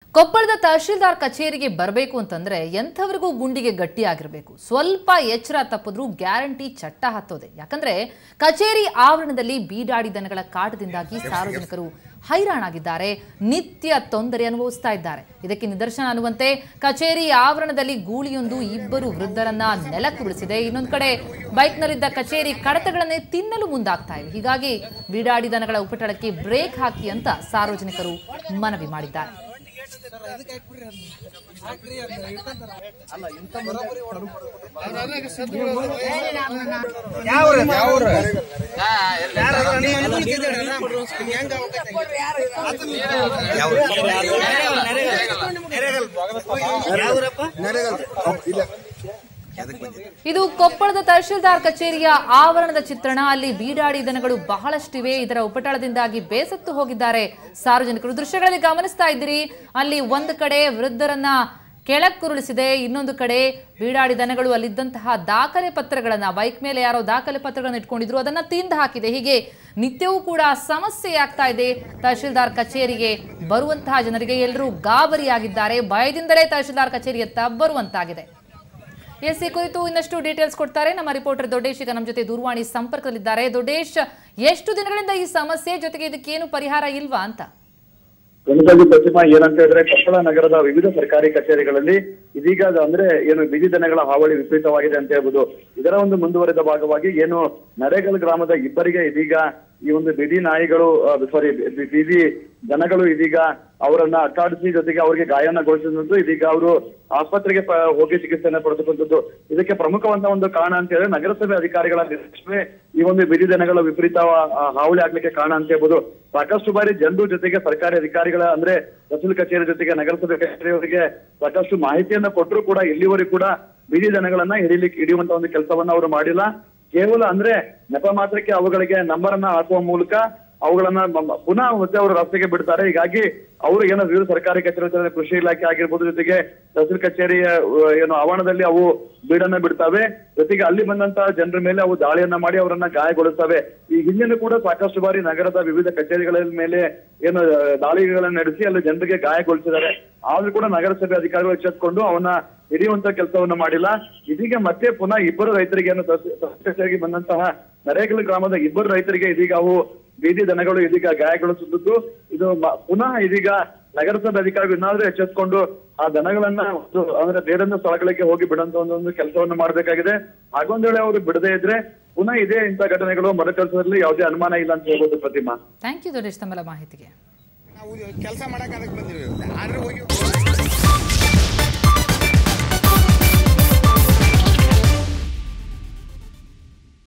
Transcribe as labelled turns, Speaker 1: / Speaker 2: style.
Speaker 1: ಕೊಪ್ಪಳದ ತಹಶೀಲ್ದಾರ್ ಕಚೇರಿಗೆ ಬರಬೇಕು ಅಂತಂದ್ರೆ ಎಂಥವರಿಗೂ ಗುಂಡಿಗೆ ಗಟ್ಟಿಯಾಗಿರಬೇಕು ಸ್ವಲ್ಪ ಎಚ್ಚರ ತಪ್ಪಿದ್ರೂ ಗ್ಯಾರಂಟಿ ಚಟ್ಟ ಹತ್ತೋದೆ ಯಾಕಂದ್ರೆ ಕಚೇರಿ ಆವರಣದಲ್ಲಿ ಬೀಡಾಡಿ ದನಗಳ ಕಾಟದಿಂದಾಗಿ ಸಾರ್ವಜನಿಕರು ಹೈರಾಣಾಗಿದ್ದಾರೆ ನಿತ್ಯ ತೊಂದರೆ ಅನುಭವಿಸ್ತಾ ಇದ್ದಾರೆ ಇದಕ್ಕೆ ನಿದರ್ಶನ ಅನ್ನುವಂತೆ ಕಚೇರಿ ಆವರಣದಲ್ಲಿ ಗೂಳಿಯೊಂದು ಇಬ್ಬರು ವೃದ್ಧರನ್ನ ನೆಲಕ್ಕೆ ಬೀಳಿಸಿದೆ ಇನ್ನೊಂದು ಕಡೆ ಬೈಕ್ನಲ್ಲಿದ್ದ ಕಚೇರಿ ಕಡತಗಳನ್ನೇ ತಿನ್ನಲು ಮುಂದಾಗ್ತಾ ಇವೆ ಹೀಗಾಗಿ ಬೀಡಾಡಿ ದನಗಳ ಉಪಟಳಕ್ಕೆ ಬ್ರೇಕ್ ಹಾಕಿ ಅಂತ ಸಾರ್ವಜನಿಕರು ಮನವಿ ಮಾಡಿದ್ದಾರೆ ಇದು ಕೊಪ್ಪಳದ ತಹಶೀಲ್ದಾರ್ ಕಚೇರಿಯ ಆವರಣದ ಚಿತ್ರಣ ಅಲ್ಲಿ ಬೀಡಾಡಿ ದನಗಳು ಬಹಳಷ್ಟಿವೆ ಇದರ ಉಪಟಳದಿಂದಾಗಿ ಬೇಸತ್ತು ಹೋಗಿದ್ದಾರೆ ಸಾರ್ವಜನಿಕರು ದೃಶ್ಯಗಳಲ್ಲಿ ಗಮನಿಸ್ತಾ ಇದ್ದೀರಿ ಅಲ್ಲಿ ಒಂದು ಕಡೆ ವೃದ್ಧರನ್ನ ಕೆಳಕ್ಕುರುಳಿಸಿದೆ ಇನ್ನೊಂದು ಕಡೆ ಬೀಡಾಡಿ ದನಗಳು ಅಲ್ಲಿದ್ದಂತಹ ದಾಖಲೆ ಪತ್ರಗಳನ್ನ ಬೈಕ್ ಮೇಲೆ ಯಾರೋ ದಾಖಲೆ ಪತ್ರಗಳನ್ನ ಇಟ್ಕೊಂಡಿದ್ರು ಅದನ್ನ ತಿಂದು ಹಾಕಿದೆ ಹೀಗೆ ನಿತ್ಯವೂ ಕೂಡ ಸಮಸ್ಯೆ ಆಗ್ತಾ ಇದೆ ತಹಶೀಲ್ದಾರ್ ಕಚೇರಿಗೆ ಬರುವಂತಹ ಜನರಿಗೆ ಎಲ್ಲರೂ ಗಾಬರಿಯಾಗಿದ್ದಾರೆ ಭಯದಿಂದಲೇ ತಹಶೀಲ್ದಾರ್ ಕಚೇರಿಯತ್ತ ಬರುವಂತಾಗಿದೆ ಎಸ್ ಈ ಕುರಿತು ಇನ್ನಷ್ಟು ಡೀಟೇಲ್ಸ್ ಕೊಡ್ತಾರೆ ನಮ್ಮ ರಿಪೋರ್ಟರ್ ದೊಡ್ಡೇಶ್ ಈಗ ನಮ್ಮ ಜೊತೆ ದೂರವಾಣಿ ಸಂಪರ್ಕದಲ್ಲಿದ್ದಾರೆ ದೊಡ್ಡೇಶ್ ಎಷ್ಟು ದಿನಗಳಿಂದ ಈ ಸಮಸ್ಯೆ ಜೊತೆಗೆ ಇದಕ್ಕೇನು ಪರಿಹಾರ ಇಲ್ವಾ ಅಂತ
Speaker 2: ಗಣಪತಿ ಪ್ರತಿಮಾ ಏನಂತ ಹೇಳಿದ್ರೆ ಕೊಪ್ಪಳ ನಗರದ ವಿವಿಧ ಸರ್ಕಾರಿ ಕಚೇರಿಗಳಲ್ಲಿ ಇದೀಗ ಅದು ಅಂದ್ರೆ ಏನು ಬೀದಿ ದನಗಳ ಹಾವಳಿ ವಿಪರೀತವಾಗಿದೆ ಅಂತ ಹೇಳ್ಬೋದು ಇದರ ಒಂದು ಮುಂದುವರೆದ ಭಾಗವಾಗಿ ಏನು ನರೇಗಲ್ ಗ್ರಾಮದ ಇಬ್ಬರಿಗೆ ಇದೀಗ ಈ ಒಂದು ಬೀದಿ ನಾಯಿಗಳು ಸಾರಿ ಬೀದಿ ದನಗಳು ಇದೀಗ ಅವರನ್ನ ಅಟ್ಟಾಡಿಸಿ ಜೊತೆಗೆ ಅವರಿಗೆ ಗಾಯನಗೊಳಿಸಿದ್ದು ಇದೀಗ ಅವರು ಆಸ್ಪತ್ರೆಗೆ ಪ- ಹೋಗಿ ಚಿಕಿತ್ಸೆಯನ್ನ ಪಡೆದುಕೊಂಡದ್ದು ಇದಕ್ಕೆ ಪ್ರಮುಖವಾದ ಒಂದು ಕಾರಣ ಅಂತ ಹೇಳಿದ್ರೆ ನಗರಸಭೆ ಅಧಿಕಾರಿಗಳ ನಿರ್ಲಕ್ಷ್ಯವೇ ಈ ಒಂದು ಬೀದಿ ದನಗಳ ವಿಪರೀತ ಆ, ಹಾವಳಿ ಆಗ್ಲಿಕ್ಕೆ ಕಾರಣ ಅಂತ ಹೇಳ್ಬೋದು ಸಾಕಷ್ಟು ಬಾರಿ ಜನರು ಜೊತೆಗೆ ಸರ್ಕಾರಿ ಅಧಿಕಾರಿಗಳ ಅಂದ್ರೆ ತಹಸೀಲ್ ಕಚೇರಿ ಜೊತೆಗೆ ನಗರಸಭೆ ಕಚೇರಿಯವರಿಗೆ ಸಾಕಷ್ಟು ಮಾಹಿತಿಯನ್ನ ಕೊಟ್ಟರು ಕೂಡ ಇಲ್ಲಿವರೆಗೂ ಕೂಡ ಬೀದಿ ದನಗಳನ್ನ ಹಿಡಿಲಿಕ್ಕೆ ಹಿಡಿಯುವಂತ ಒಂದು ಕೆಲಸವನ್ನ ಅವರು ಮಾಡಿಲ್ಲ ಕೇವಲ ಅಂದ್ರೆ ನೆಪ ಮಾತ್ರಕ್ಕೆ ಅವುಗಳಿಗೆ ನಂಬರ್ ಅನ್ನ ಹಾಕುವ ಮೂಲಕ ಅವುಗಳನ್ನ ಮ- ಪುನಃ ಮತ್ತೆ ಅವರು ರಸ್ತೆಗೆ ಬಿಡ್ತಾರೆ ಹೀಗಾಗಿ ಅವರು ಏನೋ ವಿವಿಧ ಸರ್ಕಾರಿ ಕಚೇರಿ ಜೊತೆ ಕೃಷಿ ಇಲಾಖೆ ಆಗಿರ್ಬೋದು ಜೊತೆಗೆ ತಹಸೀಲ್ ಕಚೇರಿಯ ಅಹ್, ಏನು ಆವರಣದಲ್ಲಿ ಅವು ಬೀಡನ್ನ ಬಿಡ್ತವೆ ಜೊತೆಗೆ ಅಲ್ಲಿ ಬಂದಂತಹ ಜನರ ಮೇಲೆ ಅವು ದಾಳಿಯನ್ನ ಮಾಡಿ ಅವರನ್ನ ಗಾಯಗೊಳಿಸ್ತವೆ ಈ ಹಿಂದಿನ ಕೂಡ ಸಾಕಷ್ಟು ಬಾರಿ ನಗರದ ವಿವಿಧ ಕಚೇರಿಗಳ ಮೇಲೆ ಏನು ಅಹ್, ದಾಳಿಗಳನ್ನ ನಡೆಸಿ ಅಲ್ಲಿ ಜನರಿಗೆ ಗಾಯಗೊಳಿಸಿದ್ದಾರೆ ಆದ್ರೂ ಕೂಡ ನಗರಸಭೆ ಅಧಿಕಾರಿಗಳು ಎಚ್ಚೆತ್ಕೊಂಡು ಅವನ್ನ ಹಿಡಿಯುವಂತ ಕೆಲಸವನ್ನ ಮಾಡಿಲ್ಲ ಇದೀಗ ಮತ್ತೆ ಪುನಃ ಇಬ್ಬರು ರೈತರಿಗೆ ಏನು ತಹಸೀಲ್ ತಹಸೀಲ್ ಕಚೇರಿಗೆ ಬಂದಂತಹ ನರೇಗಲ್ ಗ್ರಾಮದ ಇಬ್ಬರು ರೈತರಿಗೆ ಇದೀಗ ಅವು ಬೀದಿ ದನಗಳು ಇದೀಗ ಗಾಯಗೊಳಿಸಿದ್ದು ಇದು ಮ- ಪುನಃ ಇದೀಗ ನಗರಸಭೆ ಅಧಿಕಾರಿಗಳು ಇನ್ನಾದ್ರೂ ಎಚ್ಚೆತ್ಕೊಂಡು ಆ ದನಗಳನ್ನ ಒಂದು ಅಂದ್ರೆ ಬೇರೊಂದು ಸ್ಥಳಗಳಿಗೆ ಹೋಗಿ ಬಿಡುವಂತ ಒಂದು ಕೆಲಸವನ್ನು ಮಾಡಬೇಕಾಗಿದೆ ಹಾಗೊಂದ್ ವೇಳೆ ಅವರು ಬಿಡದೇ ಇದ್ರೆ ಪುನಃ ಇದೇ ಇಂಥ ಘಟನೆಗಳು ಮರುಕಳಿಸೋದ್ರಲ್ಲಿ ಯಾವುದೇ ಅನುಮಾನ ಇಲ್ಲ ಅಂತ ಹೇಳ್ಬೋದು ಪ್ರತಿಮಾ
Speaker 1: ಥ್ಯಾಂಕ್ ಯು ದೊಡ್ಡೇಶ್ ತಮ್ಮೆಲ್ಲ ಮಾಹಿತಿಗೆ
Speaker 3: ನಾವು ಕೆಲಸ ಮಾಡಕ್ ಅದಕ್ಕೆ ಬಂದಿವಿ ಆದ್ರೆ ಹೋಗಿ